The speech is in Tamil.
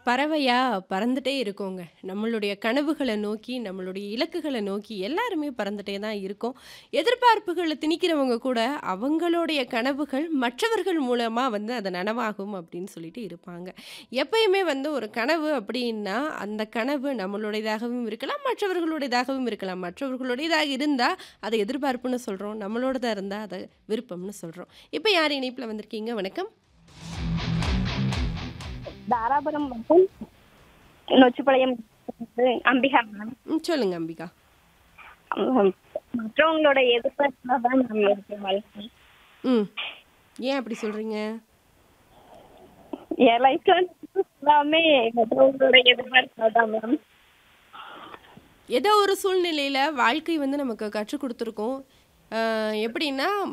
பறவையா பறந்துட்டே இருக்கோங்க. நம்மளுடைய கனவுகள நோக்கி, நம்மளுடைய இலக்குகள நோக்கி எல்லாருமே பறந்துட்டே தான் இருக்கோம். எதிர்பார்ப்புகள திணிக்கிறவங்க கூட அவங்களுடைய கனவுகள் மற்றவர்கள் மூலமா வந்து அது நனவாகும் அப்படின்னு சொல்லிட்டு இருப்பாங்க. எப்பயுமே வந்து ஒரு கனவு அப்படின்னா, அந்த கனவு நம்மளுடையதாகவும் இருக்கலாம், மற்றவர்களுடையதாகவும் இருக்கலாம். மற்றவர்களுடையதாக இருந்தா, அத எதிர்பார்ப்புன்னு சொல்றோம். நம்மளோடதா இருந்தா, அத விருப்பம்னு சொல்றோம். இப்ப யார் இணைப்புல வந்திருக்கீங்க? வணக்கம். தாராபுரம் மற்றும் நொச்சிப்பாளையம் அம்பிகா மேம் ம். சொல்லுங்க அம்பிகா. ம், மற்றவங்களோட எதிர்பார்ப்புல தான் மேம் இருக்கு வாழ்க்கை ம். ஏன் அப்படி சொல்றீங்க? என் லைஃப்ல எல்லாமே மற்றவங்களோட எதிர்பார்ப்புல தான் மேம் ஏதோ ஒரு சூழ்நிலையில வாழ்க்கை வந்து நமக்கு கற்றுக் குடுத்துருக்கும். அ எப்படின்னா